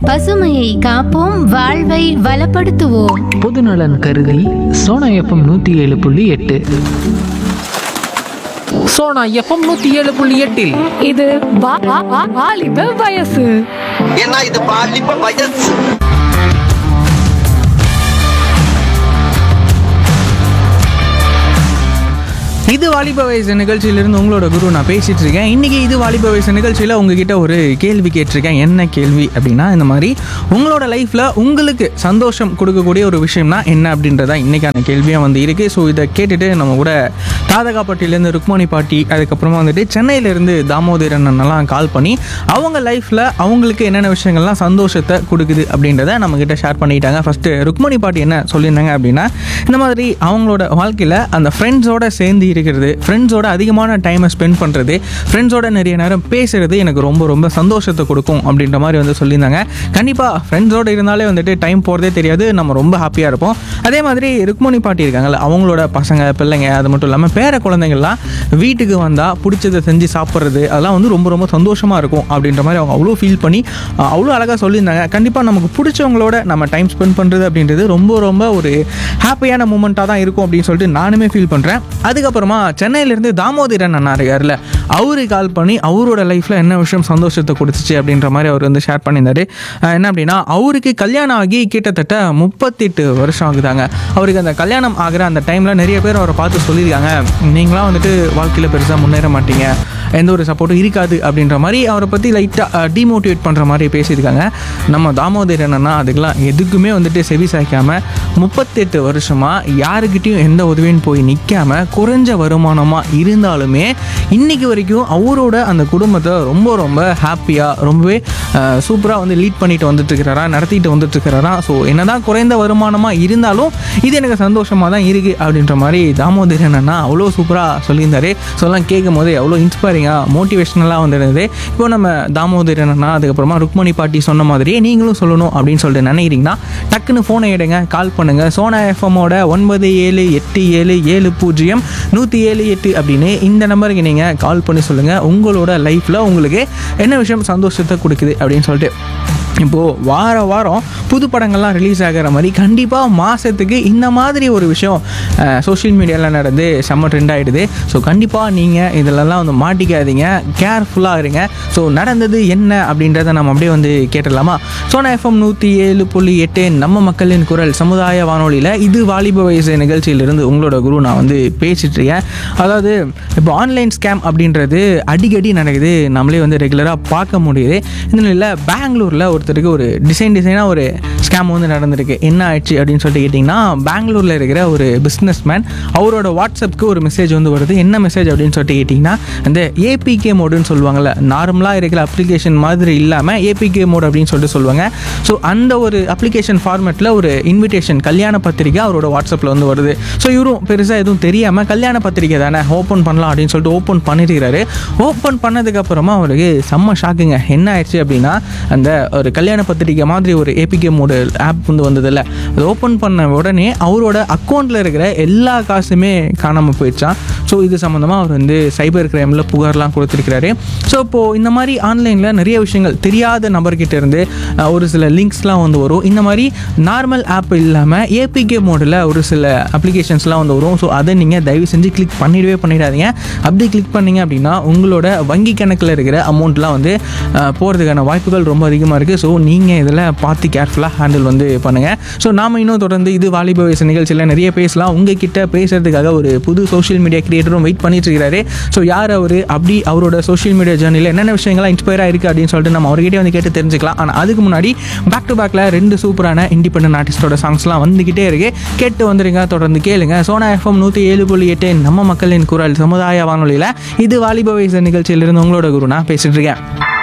பசுமையை காப்போம் வாழ்வை வளப்படுத்துவோம் பொதுநலன் கருதி சோனா எஃப்எம் நூற்றி ஏழு புள்ளி எட்டு சோனா எஃப்எம் நூற்றி ஏழு புள்ளி எட்டில் இது வா- வா- வா- வாலிப வயசு ஏன்னா இது பாலிப்ப வயசு இது வாலிப வயசு நிகழ்ச்சியிலிருந்து உங்களோட குரு நான் பேசிட்டு இருக்கேன் இன்னைக்கு இது வாலிப வயசு நிகழ்ச்சியில் உங்ககிட்ட ஒரு கேள்வி கேட்டிருக்கேன் என்ன கேள்வி அப்படின்னா இந்த மாதிரி உங்களோட லைஃப்பில் உங்களுக்கு சந்தோஷம் கொடுக்கக்கூடிய ஒரு விஷயம்னா என்ன அப்படின்றதா இன்னைக்கான கேள்வியாக வந்து இருக்கு ஸோ இதை கேட்டுட்டு நம்ம கூட தாதகாப்பட்டியிலேருந்து ருக்மணி பாட்டி அதுக்கப்புறமா வந்துட்டு சென்னையிலேருந்து தாமோதரன் அண்ணன்லாம் கால் பண்ணி அவங்க லைஃப்பில் அவங்களுக்கு என்னென்ன விஷயங்கள்லாம் சந்தோஷத்தை கொடுக்குது அப்படின்றத நம்மக்கிட்ட ஷேர் பண்ணிட்டாங்க ஃபஸ்ட்டு ருக்மணி பாட்டி என்ன சொல்லியிருந்தாங்க அப்படின்னா இந்த மாதிரி அவங்களோட வாழ்க்கையில் அந்த ஃப்ரெண்ட்ஸோட சேர்ந்து இருக்கிறது ஃப்ரெண்ட்ஸோட அதிகமான டைமை ஸ்பெண்ட் பண்ணுறது ஃப்ரெண்ட்ஸோட நிறைய நேரம் பேசுறது எனக்கு ரொம்ப ரொம்ப சந்தோஷத்தை கொடுக்கும் அப்படின்ற மாதிரி வந்து சொல்லியிருந்தாங்க கண்டிப்பாக ஃப்ரெண்ட்ஸோட இருந்தாலே வந்துட்டு டைம் போகிறதே தெரியாது நம்ம ரொம்ப ஹாப்பியாக இருப்போம் அதே மாதிரி ருக்மணி பாட்டி இருக்காங்கல்ல அவங்களோட பசங்க பிள்ளைங்க அது மட்டும் இல்லாமல் பேர குழந்தைங்கள்லாம் வீட்டுக்கு வந்தால் பிடிச்சதை செஞ்சு சாப்பிட்றது அதெல்லாம் வந்து ரொம்ப ரொம்ப சந்தோஷமாக இருக்கும் அப்படின்ற மாதிரி அவங்க அவ்வளோ ஃபீல் பண்ணி அஹ், அவ்வளோ அழகாக சொல்லியிருந்தாங்க கண்டிப்பாக நமக்கு பிடிச்சவங்களோட நம்ம டைம் ஸ்பெண்ட் பண்ணுறது அப்படின்றது ரொம்ப ரொம்ப ஒரு ஹாப்பியான மூமெண்ட்டாக தான் இருக்கும் அப்படின்னு சொல்லிட்டு நானுமே ஃபீல் பண்ணுறேன் அதுக்கப்புறமா சென்னையிலேருந்து தாமோதரன் அண்ணா இருக்கார்ல அவரு கால் பண்ணி அவரோட லைஃப்பில் என்ன விஷயம் சந்தோஷத்தை கொடுத்துச்சு அப்படின்ற மாதிரி அவர் வந்து ஷேர் பண்ணியிருந்தாரு அஹ், என்ன அப்படின்னா அவருக்கு கல்யாணம் ஆகி கிட்டத்தட்ட முப்பத்தெட்டு வருஷம் ஆகுதாங்க அவருக்கு அந்த கல்யாணம் ஆகிற அந்த டைமில் நிறைய பேர் அவரை பார்த்து சொல்லியிருக்காங்க நீங்களாம் வந்துட்டு வாழ்க்கையில் பெருசாக முன்னேற மாட்டீங்க எந்த ஒரு சப்போர்ட்டும் இருக்காது அப்படின்ற மாதிரி அவரை பற்றி லைட்டாக டிமோட்டிவேட் பண்ணுற மாதிரி பேசியிருக்காங்க நம்ம தாமோதரன் அண்ணா அதுக்கெல்லாம் எதுக்குமே வந்துட்டு செவி சாய்க்காமல் முப்பத்தெட்டு வருஷமாக யாருக்கிட்டையும் எந்த உதவியும் போய் நிற்காம குறைஞ்ச வருமானமாக இருந்தாலுமே இன்னைக்கு வரைக்கும் அவரோட அந்த குடும்பத்தை ரொம்ப ரொம்ப ஹாப்பியாக ரொம்பவே சூப்பராக வந்து லீட் பண்ணிட்டு வந்துட்டு இருக்கிறாரா நடத்திட்டு வந்துட்டு இருக்கிறாரா ஸோ என்னதான் குறைந்த வருமானமாக இருந்தாலும் இது எனக்கு சந்தோஷமாக தான் இருக்குது அப்படின்ற மாதிரி தாமோதரன் அண்ணா அவ்வளோ சூப்பராக சொல்லியிருந்தாரு ஸோ எல்லாம் கேட்கும் போது அவ்வளோ இன்ஸ்பைரிங்காக மோட்டிவேஷனலாக வந்துருந்தது இப்போ நம்ம தாமோதரன் அண்ணா அதுக்கப்புறமா ருக்மணி பாட்டி சொன்ன மாதிரியே நீங்களும் சொல்லணும் அப்படின்னு சொல்லிட்டு நினைக்கிறீங்கன்னா டக்குன்னு ஃபோனை எடுங்க கால் பண்ணுங்க சோனா எஃப்எம்மோட ஒன்பது ஏழு எட்டு ஏழு ஏழு பூஜ்ஜியம் நூற்றி ஏழு எட்டு அப்படின்னு இந்த நம்பருக்கு நீங்கள் கால் பண்ணி சொல்லுங்கள் உங்களோட லைஃப்பில் உங்களுக்கு என்ன விஷயம் சந்தோஷத்தை கொடுக்குது அப்படின்னு சொல்லிட்டு இப்போது வார வாரம் புது படங்கள்லாம் ரிலீஸ் ஆகிற மாதிரி கண்டிப்பாக மாதத்துக்கு இந்த மாதிரி ஒரு விஷயம் சோஷியல் மீடியாவில் நடந்து செம்ம ட்ரெண்ட் ஆகிடுது ஸோ கண்டிப்பாக நீங்கள் இதிலெல்லாம் வந்து மாட்டிக்காதீங்க கேர்ஃபுல்லாக இருங்க ஸோ நடந்தது என்ன அப்படின்றத நம்ம அப்படியே வந்து கேட்டுடலாமா சோனா எஃப்எம் நூற்றி ஏழு புள்ளி எட்டு நம்ம மக்களின் குரல் சமுதாய வானொலியில் இது வாலிப வயசு நிகழ்ச்சியிலிருந்து உங்களோட குரு நான் வந்து பேசிட்டு இருக்கேன் அதாவது இப்போ ஆன்லைன் ஸ்கேம் அப்படின்றது அடிக்கடி நடக்குது நம்மளே வந்து ரெகுலராக பார்க்க முடியுது இந்த நிலையில் பெங்களூரில் ஒருத்தருக்கு ஒரு டிசைன் டிசைனாக ஒரு ஸ்கேம் வந்து நடந்திருக்கு என்ன ஆயிடுச்சு அப்படின்னு சொல்லிட்டு கேட்டிங்கன்னா பெங்களூரில் இருக்கிற ஒரு பிஸ்னஸ் மேன் அவரோட வாட்ஸ்அப்புக்கு ஒரு மெசேஜ் வந்து வருது என்ன மெசேஜ் அப்படின்னு சொல்லிட்டு கேட்டிங்கன்னா அந்த ஏபிகே மோடுன்னு சொல்லுவாங்கள்ல நார்மலாக இருக்கிற அப்ளிகேஷன் மாதிரி இல்லாமல் ஏபிகே மோட் அப்படின்னு சொல்லிட்டு சொல்லுவாங்க ஸோ அந்த ஒரு அப்ளிகேஷன் ஃபார்மேட்டில் ஒரு இன்விடேஷன் கல்யாண பத்திரிக்கை அவரோட வாட்ஸ்அப்பில் வந்து வருது ஸோ இவரும் பெருசாக எதுவும் தெரியாமல் கல்யாண பத்திரிக்கை தானே ஓப்பன் பண்ணலாம் அப்படின்னு சொல்லிட்டு ஓப்பன் பண்ணிருக்கிறாரு ஓப்பன் பண்ணதுக்கப்புறமா அவருக்கு செம்ம ஷாக்குங்க என்ன ஆயிடுச்சு அப்படின்னா அந்த ஒரு கல்யாண பத்திரிக்கை மாதிரி ஒரு ஏபிகே மோடு ஆப் வந்து வந்ததில்ல அது ஓப்பன் பண்ண உடனே அவரோட அக்கௌண்ட்டில் இருக்கிற எல்லா காசுமே காணாமல் போயிடுச்சான் ஸோ இது சம்மந்தமாக அவர் வந்து சைபர் கிரைமில் புகார்லாம் கொடுத்துருக்கிறாரு ஸோ இப்போது இந்த மாதிரி ஆன்லைனில் நிறைய விஷயங்கள் தெரியாத நபர்கிட்ட இருந்து அஹ், ஒரு சில லிங்க்ஸ்லாம் வந்து வரும் இந்த மாதிரி நார்மல் ஆப் இல்லாமல் ஏபிகே மோடில் ஒரு சில அப்ளிகேஷன்ஸ்லாம் வந்து வரும் ஸோ அதை நீங்கள் தயவு செஞ்சு கிளிக் பண்ணிடவே பண்ணிடாதீங்க அப்படி கிளிக் பண்ணீங்க அப்படின்னா உங்களோட வங்கி கணக்கில் இருக்கிற அமௌண்ட்லாம் வந்து அஹ், போகிறதுக்கான வாய்ப்புகள் ரொம்ப அதிகமாக இருக்குது ஸோ நீங்கள் இதில் பார்த்து கேர்ஃபுல்லாக ஹேண்டில் வந்து பண்ணுங்கள் ஸோ நாம இன்னும் தொடர்ந்து இது வாலிப வயசு நிகழ்ச்சியில் நிறைய பேசலாம் உங்ககிட்ட பேசுறதுக்காக ஒரு புது சோஷியல் மீடியா கிரியேட்டரும் வெயிட் பண்ணிட்டு இருக்காரு ஸோ யார் அவர் அப்படி அவரோட சோஷியல் மீடியா ஜேர்னியில் என்னென்ன விஷயங்கள்லாம் இன்ஸ்பயர் ஆயிருக்கு அப்படின்னு சொல்லிட்டு நம்ம அவர்கிட்டே வந்து கேட்டு தெரிஞ்சுக்கலாம் ஆனால் அதுக்கு முன்னாடி பேக் டு பேக்கில் ரெண்டு சூப்பரான இண்டிபெண்டன்ட் ஆர்டிஸ்டோட சாங்ஸ்லாம் வந்துக்கிட்டே இருக்கு கேட்டு வந்துருங்க தொடர்ந்து கேளுங்க சோனா எஃப்எம் நூற்றி ஏழு புள்ளி எட்டு நம்ம மக்களின் குரல் சமுதாய வானொலியில் இது வாலிப வயசு நிகழ்ச்சியிலிருந்து உங்களோட குரு நான் பேசிட்டு இருக்கேன்